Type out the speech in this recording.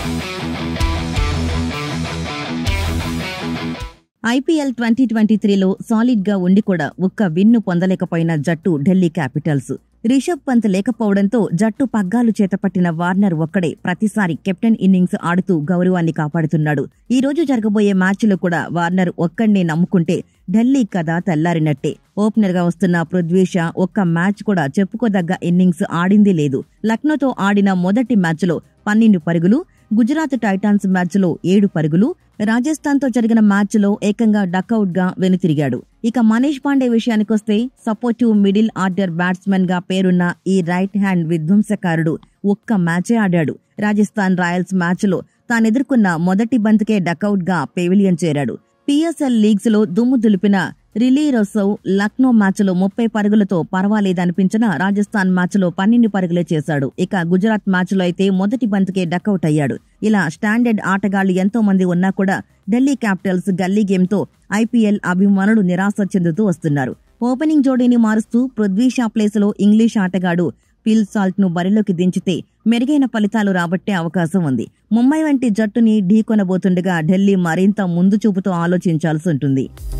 IPL twenty twenty త్రీలో solid గా ఉండి కూడా ఒక్క విన్ను పొందలేకపోయిన జట్టు ఢిల్లీ క్యాపిటల్స్ రిషబ్ పంత్ లేకపోవడంతో జట్టు పగ్గాలు చేతపట్టిన వార్నర్ ఒక్కడే ప్రతిసారి కెప్టెన్ ఇన్నింగ్స్ ఆడుతూ గౌరవాన్ని కాపాడుతున్నాడు ఈ రోజు జరగబోయే మ్యాచ్లో కూడా వార్నర్ ఒక్కడినే నమ్ముకుంటే ఢిల్లీ కథ తెల్లారినట్టే ఓపెనర్ గా వస్తున్న పృథ్వీ షా ఒక్క మ్యాచ్ కూడా చెప్పుకోదగ్గ ఇన్నింగ్స్ ఆడింది లేదు లక్నోతో ఆడిన మొదటి మ్యాచ్లో పన్నెండు పరుగులు గుజరాత్ టైటాన్స్ మ్యాచ్లో ఏడు పరుగులు రాజస్థాన్తో జరిగిన మ్యాచ్లో ఏకంగా డకౌట్ గా వెనుతిరిగాడు ఇక మనీష్ పాండే విషయానికొస్తే సపోర్టివ్ మిడిల్ ఆర్డర్ బ్యాట్స్మెన్ గా పేరున్న ఈ రైట్ హ్యాండ్ విధ్వంసకారుడు ఒక్క మ్యాచే ఆడాడు రాజస్థాన్ రాయల్స్ మ్యాచ్లో తానెదుర్కొన్న మొదటి బంతికే డకౌట్ గా పెవిలియన్ చేరాడు పిఎస్ఎల్ లీగ్స్ లో దుమ్ము దులిపిన రిలీ రొసౌ లక్నో మ్యాచ్లో ముప్పై పరుగులతో పర్వాలేదనిపించిన రాజస్థాన్ మ్యాచ్లో పన్నెండు పరుగులే చేశాడు ఇక గుజరాత్ మ్యాచ్లో అయితే మొదటి బంతికే డకౌట్ అయ్యాడు ఇలా స్టాండర్డ్ ఆటగాళ్లు ఎంతో మంది ఉన్నా కూడా ఢిల్లీ క్యాపిటల్స్ గల్లీ గేమ్తో ఐపీఎల్ అభిమానులు నిరాశ చెందుతూ వస్తున్నారు ఓపెనింగ్ జోడీని మారుస్తూ పృథ్వీ షా ప్లేస్లో ఇంగ్లీష్ ఆటగాడు ఫిల్ సాల్ట్ ను బరిలోకి దించితే మెరుగైన ఫలితాలు రాబట్టే అవకాశం ఉంది ముంబై వంటి జట్టుని ఢీకొనబోతుండగా ఢిల్లీ మరింత ముందు చూపుతో ఆలోచించాల్సి ఉంటుంది